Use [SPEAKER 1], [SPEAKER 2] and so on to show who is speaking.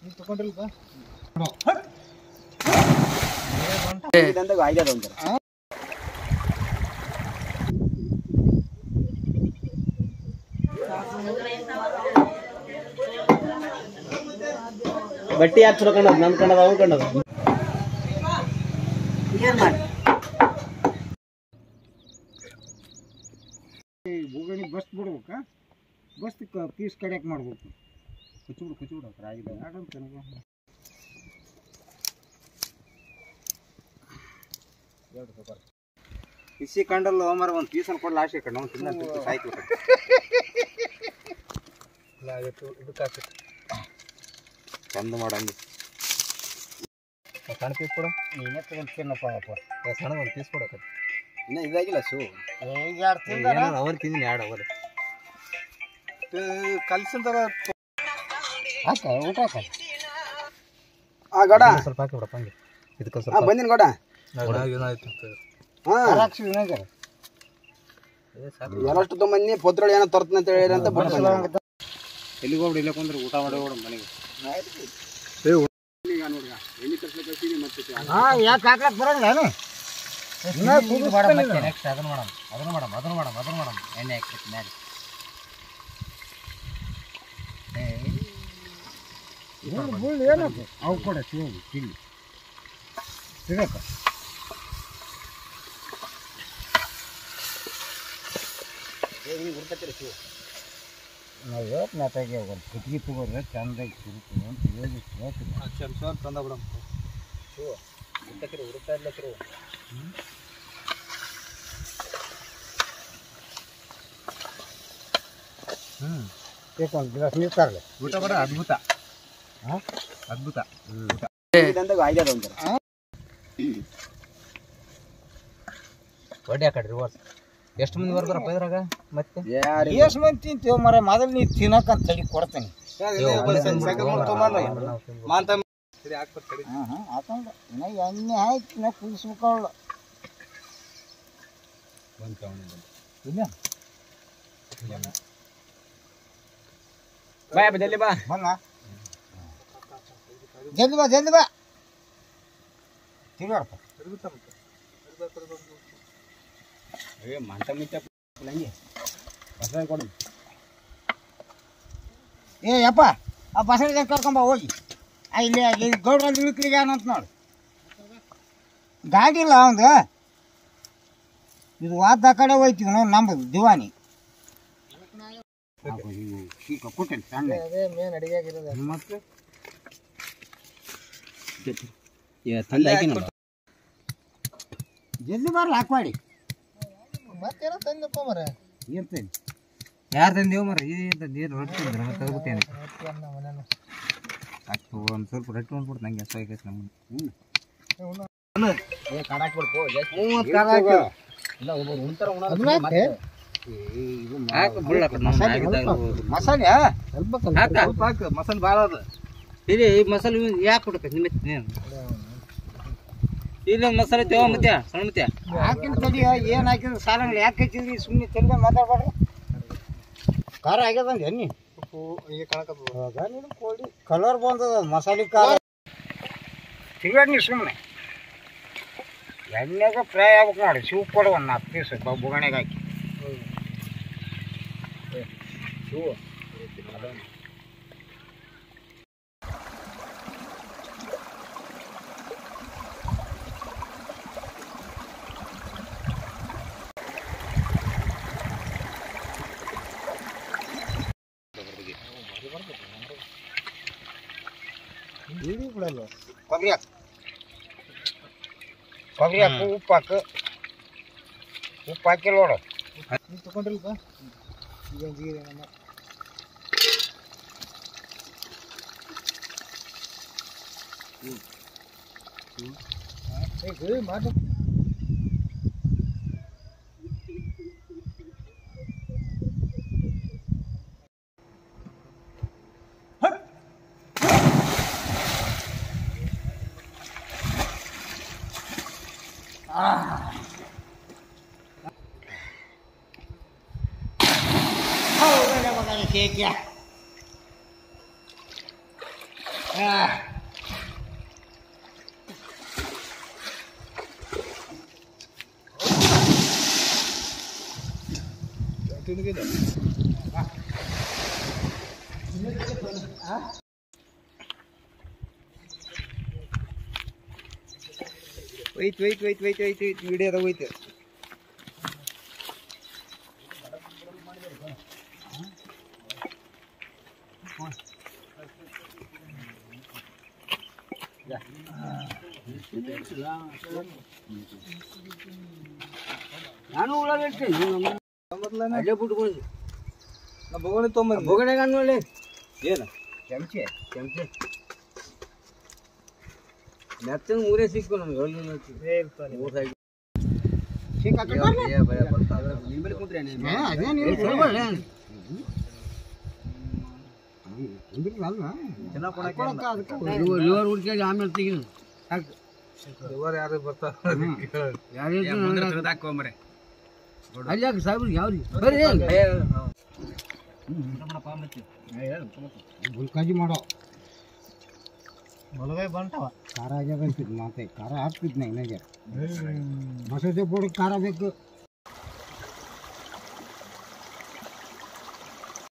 [SPEAKER 1] ನೀವು ತಗೊಂಡ್ರಿಲ್ಪ
[SPEAKER 2] ಇದಂದಾಗ ಆಗ್ಯದ ಒಂಥರ ಬಟ್ಟಿ ಯಾಕೆ ಚಲೋ ಕಂಡದ ನನ್ ಕಂಡದ ಅವ್ನು ಕಂಡದ ಏನ್ ಮಾಡಿ
[SPEAKER 1] ಭೂಗಣಿ ಬಸ್ ಬಿಡ್ಬೇಕಾ ಬಸ್ ಪೀಸ್ ಕಡಿಯಾಕ್ ಮಾಡ್ಬೇಕು ಕುಚ್ಚಿಬಿಡು ಕುಚ್ಚಿಬಿಡು ಆಗಿದೆ ಯಾಕಂತ ನನಗೆ
[SPEAKER 2] ಬಿಸಿ ಕಂಡಲ್ಲ ಮರ ಒಂದು ಪೀಸ್ ಅನ್ಕೊಂಡು ಲಾಸ್ಟ್ ಕಡೆ ನಾವು ತಿನ್ನ ಸಾಯ್ತು ಚಂದ ಮಾಡಂಗೆ ಸಣ್ಣ ಪೀಸ್ ಕೊಡು
[SPEAKER 1] ನೀನೇ ತಗೊಂಡು ತಿನ್ನಪ್ಪ ಅಪ್ಪ
[SPEAKER 2] ಸಣ್ಣ ಒಂದು ಪೀಸ್ ಕೊಡಕ ಇನ್ನ ಇದಾಗಿಲ್ಲ ಸು
[SPEAKER 1] ಈಗ ಎರಡು ತಿಂದ
[SPEAKER 2] ಅವರ್ ತಿಂದಿನಿ ಎರಡು ಅವರ್ ಕಲ್ಸಿಂತರ
[SPEAKER 1] ಹಾಕ ಊಟ ಹಾಕ
[SPEAKER 2] ಆ ಗಡ
[SPEAKER 3] ಸ್ವಲ್ಪ ಹಾಕಿ ಬಿಡಪ್ಪ ಹಂಗೆ ಇದಕ್ಕೆ
[SPEAKER 2] ಹಾ ಬಂದಿನ ಗಡ
[SPEAKER 3] ಏನಾಯ್ತು
[SPEAKER 2] ಹಾ
[SPEAKER 1] ಹಾಕ್ಸಿ ವಿನಾಯಕರ
[SPEAKER 2] ಎಲ್ಲಷ್ಟು ತೊಂಬಂದಿ ಪತ್ರೊಳಿ ಏನೋ ತರ್ತನ ಅಂತ ಹೇಳಿ ಅಂತ ಬಿಟ್ಟು ಎಲ್ಲಿಗೆ ಹೋಗ್ಬಿಡಿ ಇಲ್ಲ ಕುಂದ್ರೆ ಊಟ ಮಾಡಿ ಹೋಗ್ಬಿಡು ಮನೆಗೆ ಈಗ ನೋಡ್ಗ ಎಣ್ಣೆ ತರ್ಸ್ಲಿಕ್ಕೆ ಕಳ್ಸಿದೀನಿ ಮತ್ತೆ
[SPEAKER 1] ಹಾ ಯಾಕೆ ಹಾಕ್ಲಕ್ ಬರಂಗಿಲ್ಲ ಏನು ಇನ್ನ ಕುದಿಸ್ತಾನೆ ಇದನ್ನ.
[SPEAKER 3] ನೆಕ್ಸ್ಟ್ ಅದನ್ನ ಮಾಡಮ್ ಅದನ್ನ ಮಾಡಮ್ ಅದನ್ನ ಮಾಡಮ್ ಅದನ್ನ ಮಾಡಮ್ ಎಣ್ಣೆ ಹಾಕ್ಬೇಕು ಮ್ಯಾಲೆ
[SPEAKER 1] ಬುಳ್ಳು ಬುಳ್ಳು ಏನದು ಅವು ಕೊಡ ಸಿಗೋದು ಇಲ್ಲಿ ಸಿಗಕ್ಕ ನಾವು ಇವತ್ತು ನಾತಾಗೆ ಒಂದು ಕುಟ್ಗಿ ತಗೋದ್ರೆ ಚಂದಾಗಿ ತಿರುಗ್ತೀವಿ ಅಂತ ಹೇಳಿ ಹೇಳ್ತೀನಿ
[SPEAKER 2] ತಂದ ಬಿಡಮ್
[SPEAKER 1] ಬೇಕು ಒಂದು ಗಿಲಾಸ್ ನೀರು ತರಲಿ
[SPEAKER 3] ಊಟ ಬರ ಅದ್ಭುತ
[SPEAKER 1] ಹಾ?
[SPEAKER 3] ಅದ್ಭುತ
[SPEAKER 2] ಇದಂದಾಗ ಆಗ್ಯದ ಒಂಥರ
[SPEAKER 3] ಒಡ್ಡೆ ಹಾಕಡ್ರಿ ರಿವರ್ಸ್ ಎಷ್ಟು ಮಂದಿ ಬರ್ತಾರಪ್ಪ ಇದ್ರಾಗ ಮತ್ತೆ
[SPEAKER 2] ಯಾರು
[SPEAKER 1] ಎಷ್ಟು ಮಂದಿ ತಿಂತೀವಿ ಮರ ಮೊದಲು ನೀ ತಿನ್ನಕಂತ ತಡಿ ಕೊಡ್ತೀನಿ
[SPEAKER 2] ಮಾಂತ
[SPEAKER 1] ಹಾಂ ಹಾಂ ಹಾಕೊಂಡ ಇನ್ನ ಎಣ್ಣೆ ಹಾಕಿ ನಾ ಕುದಿಸ್ಬೇಕವಳು ಇಲ್ಲ
[SPEAKER 2] ಬಾ ಜಲ್ದಿ ಬಾ
[SPEAKER 1] ಬಲ್ಲ ಜಲ್ದಿ ಬಾ ಜಲ್ದಿ ಬಾ ತಿರುಗಾಡಪ್ಪ
[SPEAKER 2] ಏ ಮಂಟ ಮಿಟ್ಟ ಹಂಗೆ ಬಸಳೆ ಕೊಡು
[SPEAKER 1] ಏ ಯಪ್ಪ ಆ ಬಸಳೆ ಕರ್ಕೊಂಬ ಹೋಗಿ ಆ ಇಲ್ಲಿ ಅಲ್ಲಿ ಗೌಡ್ರಲ್ಲಿ ಇಳಿಕ್ಲಿಗೆ ಏನಂತ ನೋಡು ಗಾಡಿ ಇಲ್ಲ ಅವಂದು ಇದು ವಾದ ಕಡೆ ಹೋಯ್ತೀವಿ ನಾವು ನಂಬದು ದಿವಾನಿ ಕೊಟ್ಟೇನೆ ಸಣ್ಣ ಮತ್ತೆ
[SPEAKER 2] ತಂದೆ ಹಾಕಿ ನೋಡು
[SPEAKER 1] ಜಲ್ದಿ ಬರಲ್ಲ ಹಾಕ್ವಾಡಿ
[SPEAKER 3] ಮತ್ತೇನೋ ತಂದಪ್ಪ ಮರ
[SPEAKER 1] ಇರ್ತೇನೆ
[SPEAKER 3] ಯಾರು ತಂದೇವು ಮರ ಇದು ನೀರು ರೊಟ್ಟಿ ತಂದ್ರೆ ಮತ್ತೆ ತಗೋತೇನೆ ಅಷ್ಟು ಒಂದು ಸ್ವಲ್ಪ ರೊಟ್ಟಿ ಬಂದ್ಬಿಡ್ತು ನಂಗೆ ಎಷ್ಟು ಆಗೈತೆ ನಮ್ಗೆ
[SPEAKER 2] ಏ ಕಡಾಕ್ ಬಿಡ್ಕೋ ಇಲ್ಲ ಒಬ್ಬರು ಉಣ್ತಾರ
[SPEAKER 3] ಹಾಕು ಬುಳ್ಳ
[SPEAKER 1] ಮಸಾಲೆ
[SPEAKER 3] ಸ್ವಲ್ಪ ಹಾಕು ಮಸಾಲೆ ಭಾಳ ಅದ ಇಲ್ಲಿ ಈ ಮಸಾಲೆ ಯಾಕೆ ಕೊಡಕ ನಿಮ್ಮ ನೀನು ಇಲ್ಲಿ ಒಂದು ಮಸಾಲೆ ತಗೋ ಮತ್ತೆ ಸಣ್ಣ ಮತ್ತೆ
[SPEAKER 1] ಹಾಕಿನ ತಡಿ ಏನು ಹಾಕಿದ್ರು ಸಾಲಂಗಿಲ್ಲ ಯಾಕೆ ಹಚ್ಚಿದ್ರಿ ಸುಮ್ಮನೆ ತೆಲ್ಗೆ ಮಾತಾಡ್ಬೇಡ್ರಿ ಖಾರ ಆಗ್ಯದಂಗೆ ಎಣ್ಣೆ ಕೋಳಿ ಕಲರ್ ಬಂದದ ಮಸಾಲೆ ಖಾರ ತಿರ್ಗಾಡಿ ನೀವು ಸುಮ್ಮನೆ ಎಣ್ಣೆಗೆ ಫ್ರೈ ಆಗ್ಬೇಕು ನೋಡಿ ಸೂಪ್ ಕೊಡು ಒಂದು ನಾಲ್ಕು ಪೀಸ್ ಬುಗಣೆಗೆ ಹಾಕಿ ಕೊಬ್ಬರಿ ಹಾಕು ಕೊಬ್ಬರಿ ಹಾಕು ಉಪ್ಪು ಹಾಕು ಉಪ್ಪು ಹಾಕಿ ನೋಡು
[SPEAKER 3] ತಗೊಂಡ್ರಿಲ್ಪ
[SPEAKER 2] ಒಯ್ತು ಒಯ್ತು ಒಯ್ತು ಒಯ್ತು ಒಯ್ತು ಒಯ್ತು ವಿಡಿಯೋದಾಗ ಹೋಯ್ತು
[SPEAKER 3] ನಾನು ಉಳ್ಳಾಗಡ್ಡಿ ಅಲ್ಲೇ ಬಿಟ್ಕೊಂಡು
[SPEAKER 2] ಬೊಗಣಿ ತೊಗೊಂಬಂದು
[SPEAKER 3] ಬೊಗಣೆಗ ನೋಡಿ
[SPEAKER 2] ಏನು ಚಮಚೆ
[SPEAKER 3] ಕೆಂಪೆ ಮೆತ್ತನ ಮೂರೇ ಸಿಕ್ಕು ನಮ್ಗೆ ಮೂರು ಸೈಡ್
[SPEAKER 2] ನಿಂಬಲ್ಲಿ ಕುಂತ್ರೆ
[SPEAKER 1] ಏ, ಅದೇನ್ ಇಲ್ಲ. ಅಂದ್ರಲ್ಲ ಅಲ್ಲ. ಹಾಕೊಳಕ್ಕ ಅದಕ್ಕೆ
[SPEAKER 3] ಲಿವರ್ ಹುಡ್ಕಾಗಿ ಆಮೇಲೆ ತೆಗಿನು
[SPEAKER 2] ಯಾರು ಬರ್ತಾರ
[SPEAKER 3] ಯಾರು ಅಲ್ಲಿ ಯಾಕೆ ಸಾಹೇಬ್ರಿಗೆ ಯಾವ್ರಿ ಬರ್ರಿ
[SPEAKER 1] ಗುಲ್ಕಾಜಿ ಮಾಡೋ ಖಾರ ಆಗ್ಯದ ಅಂತಿದ್ ಮಾತೆ ಖಾರ ಹಾಕ್ತಿದ್ ನಾ ಇನ್ನಗೆ ಮಸೂದೆ ಪುಡಿ ಖಾರ ಬೇಕು